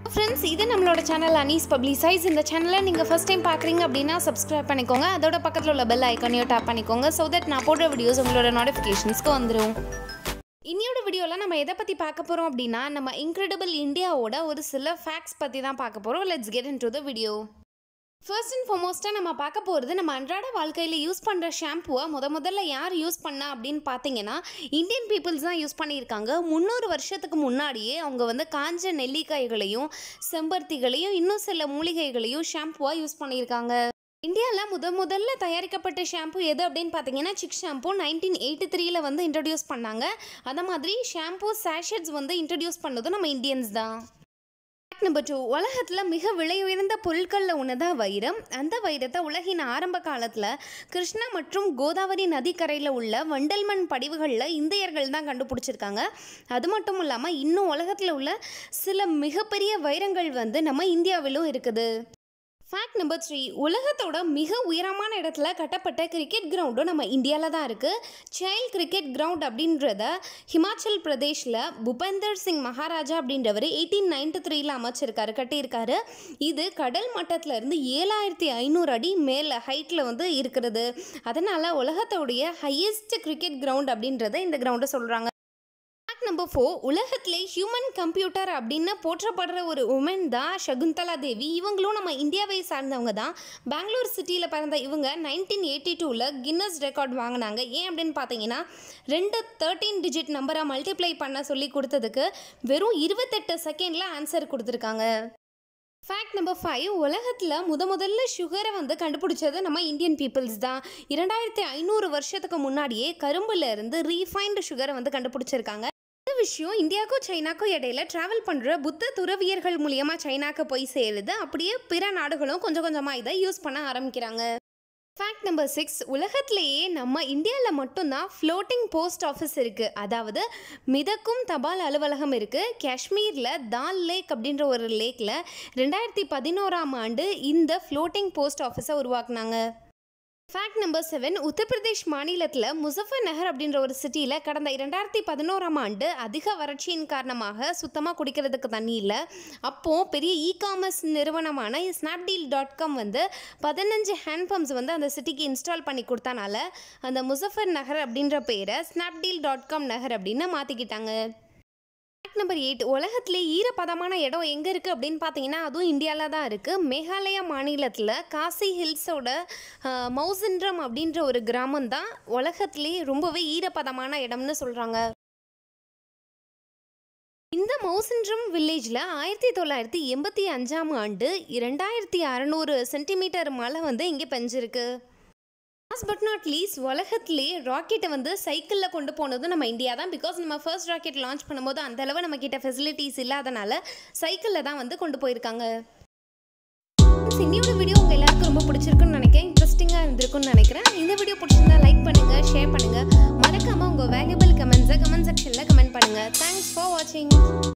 friends இது நம்மளோட channel Anees publicise இந்த சேனலை நீங்கள் ஃபஸ்ட் டைம் பார்க்குறீங்க அப்படின்னா சப்ஸ்கிரைப் பண்ணிக்கோங்க அதோட பக்கத்தில் உள்ள பெல் ஐக்கானையும் டேப் பண்ணிக்கோங்க ஸோ தட் நான் போடுற வீடியோஸ் உங்களோட நோட்டிஃபிகேஷன்ஸ்க்கு வந்துடும் இன்னியோட வீடியோவில் நம்ம எதை பற்றி பார்க்க போகிறோம் அப்படின்னா நம்ம இன்க்ரெடிபிள் இந்தியாவோட ஒரு சில ஃபேக்ட்ஸ் பற்றி தான் பார்க்க போகிறோம் let's get into the video first and ஃபார்மோஸ்ட்டாக நம்ம பார்க்க போகிறது நம்ம அன்றாட வாழ்க்கையில் யூஸ் பண்ணுற ஷாம்புவை முத முதல்ல யார் யூஸ் பண்ணா அப்படின்னு பார்த்தீங்கன்னா இந்தியன் பீப்புள்ஸ் தான் யூஸ் பண்ணியிருக்காங்க முந்நூறு வருஷத்துக்கு முன்னாடியே அவங்க வந்து காஞ்ச நெல்லிக்காய்களையும் செம்பருத்திகளையும் இன்னும் சில மூலிகைகளையும் ஷாம்புவாக யூஸ் பண்ணியிருக்காங்க இந்தியாவில் முத முதல்ல தயாரிக்கப்பட்ட ஷாம்பு எது அப்படின்னு பார்த்தீங்கன்னா சிக் ஷாம்பு நைன்டீன் எயிட்டி த்ரீல வந்து இன்ட்ரடியூஸ் பண்ணாங்க அந்த மாதிரி ஷாம்பு சாஷெட்ஸ் வந்து இன்ட்ரடியூஸ் பண்ணதும் நம்ம இந்தியன்ஸ் தான் நம்பர் டூ உலகத்தில் மிக விலை உயர்ந்த பொருட்களில் ஒன்று தான் வைரம் அந்த வைரத்தை உலகின் ஆரம்ப காலத்தில் கிருஷ்ணா மற்றும் கோதாவரி நதிக்கரையில் உள்ள வண்டல்மண் படிவுகளில் இந்தியர்கள் தான் கண்டுபிடிச்சிருக்காங்க அது மட்டும் இல்லாமல் இன்னும் உலகத்தில் உள்ள சில மிகப்பெரிய வைரங்கள் வந்து நம்ம இந்தியாவிலும் இருக்குது ஃபேக்ட் நம்பர் த்ரீ உலகத்தோட மிக உயரமான இடத்துல கட்டப்பட்ட கிரிக்கெட் கிரவுண்டும் நம்ம இந்தியாவில் தான் இருக்குது சைல்ட் கிரிக்கெட் கிரவுண்ட் அப்படின்றத ஹிமாச்சல் பிரதேஷில் புபேந்தர் சிங் மகாராஜா அப்படின்றவர் எயிட்டீன் நைன்டி த்ரீல அமைச்சிருக்காரு கட்டியிருக்காரு இது கடல் மட்டத்துல இருந்து ஏழாயிரத்தி ஐநூறு அடி மேலே ஹைட்டில் வந்து இருக்கிறது அதனால் உலகத்தோடைய ஹையஸ்ட் கிரிக்கெட் கிரவுண்ட் அப்படின்றத இந்த கிரவுண்டை சொல்கிறாங்க ஃபேக்ட் நம்பர் ஃபோர் உலகத்திலே ஹியூமன் கம்ப்யூட்டர் அப்படின்னு போற்றப்படுற ஒரு உமன் தான் சகுந்தலா தேவி இவங்களும் நம்ம இந்தியாவை சார்ந்தவங்க தான் பெங்களூர் சிட்டியில் பிறந்த இவங்க நைன்டீன் எயிட்டி டூவில் கின்னஸ் ரெக்கார்ட் வாங்கினாங்க ஏன் அப்படின்னு பார்த்தீங்கன்னா ரெண்டு தேர்ட்டீன் டிஜிட் நம்பரை மல்டிப்ளை பண்ண சொல்லி கொடுத்ததுக்கு வெறும் இருபத்தெட்டு செகண்டில் ஆன்சர் கொடுத்துருக்காங்க ஃபேக்ட் நம்பர் ஃபைவ் உலகத்தில் முத முதல்ல சுகரை வந்து கண்டுபிடிச்சது நம்ம இந்தியன் பீப்புள்ஸ் தான் இரண்டாயிரத்தி ஐநூறு வருஷத்துக்கு முன்னாடியே கரும்புல இருந்து ரீஃபைன்டு சுகரை வந்து கண்டுபிடிச்சிருக்காங்க இந்த விஷயம் இந்தியாவுக்கும் சைனாக்கும் இடையில ட்ராவல் பண்ணுற புத்த துறவியர்கள் மூலியமாக சைனாக்கு போய் சேருது அப்படியே பிற நாடுகளும் கொஞ்சம் கொஞ்சமாக இதை யூஸ் பண்ண ஆரம்பிக்கிறாங்க ஃபேக்ட் நம்பர் சிக்ஸ் உலகத்திலேயே நம்ம இந்தியாவில் மட்டும்தான் ஃப்ளோட்டிங் போஸ்ட் ஆஃபீஸ் இருக்குது அதாவது மிதக்கும் தபால் அலுவலகம் இருக்குது காஷ்மீரில் தால் லேக் அப்படின்ற ஒரு லேக்கில் ரெண்டாயிரத்தி பதினோராம் ஆண்டு இந்த ஃப்ளோட்டிங் போஸ்ட் ஆஃபீஸை உருவாக்குனாங்க ஃபேக்ட் நம்பர் செவன் உத்தரப்பிரதேஷ் மாநிலத்தில் முசஃபர் நகர் அப்படின்ற ஒரு சிட்டியில் கடந்த இரண்டாயிரத்தி பதினோராம் ஆண்டு அதிக வறட்சியின் காரணமாக சுத்தமாக குடிக்கிறதுக்கு தண்ணி இல்லை அப்போது பெரிய இ காமர்ஸ் நிறுவனமான ஸ்னாப்டீல் டாட் காம் வந்து பதினஞ்சு ஹேண்ட் பம்ப்ஸ் வந்து அந்த சிட்டிக்கு இன்ஸ்டால் பண்ணி கொடுத்தனால அந்த முசஃபர் நகர் அப்படின்ற பேரை ஸ்னாப்டீல் டாட் காம் நகர் அப்படின்னு மாற்றிக்கிட்டாங்க ஃபேக்ட் நம்பர் எயிட் உலகத்திலே ஈரப்பதமான இடம் எங்கே இருக்குது அப்படின்னு பார்த்தீங்கன்னா அதுவும் இந்தியாவில் தான் இருக்குது மேகாலயா மாநிலத்தில் காசி ஹில்ஸோட மௌசின்ட்ரம் அப்படின்ற ஒரு கிராமம் தான் உலகத்திலே ரொம்பவே ஈரப்பதமான இடம்னு சொல்கிறாங்க இந்த மௌசின்ட்ரம் வில்லேஜில் ஆயிரத்தி தொள்ளாயிரத்தி எண்பத்தி அஞ்சாம் ஆண்டு இரண்டாயிரத்தி அறநூறு சென்டிமீட்டர் மழை வந்து இங்கே பெஞ்சிருக்கு லாஸ்ட் பட் நாட் லீஸ் உலகத்திலே ராக்கெட்டை வந்து சைக்கிளில் கொண்டு போனதும் நம்ம இந்தியா தான் பிகாஸ் நம்ம ஃபர்ஸ்ட் ராக்கெட் லான்ச் பண்ணும்போது அந்த அளவு நம்ம கிட்ட ஃபெசிலிட்டிஸ் இல்லாதனால சைக்கிளில் தான் வந்து கொண்டு போயிருக்காங்க இன்னையோட வீடியோ உங்கள் எல்லாருக்கும் ரொம்ப பிடிச்சிருக்குன்னு நினைக்கிறேன் இன்ட்ரெஸ்டிங்காக இருந்திருக்கும்னு நினைக்கிறேன் இந்த வீடியோ பிடிச்சிருந்தா லைக் பண்ணுங்கள் ஷேர் பண்ணுங்கள் மறக்காமல் உங்கள் வேல்யூபிள் கமெண்ட்ஸை கமெண்ட் செக்ஷனில் கமெண்ட் பண்ணுங்கள் தேங்க்ஸ் ஃபார் வாட்சிங்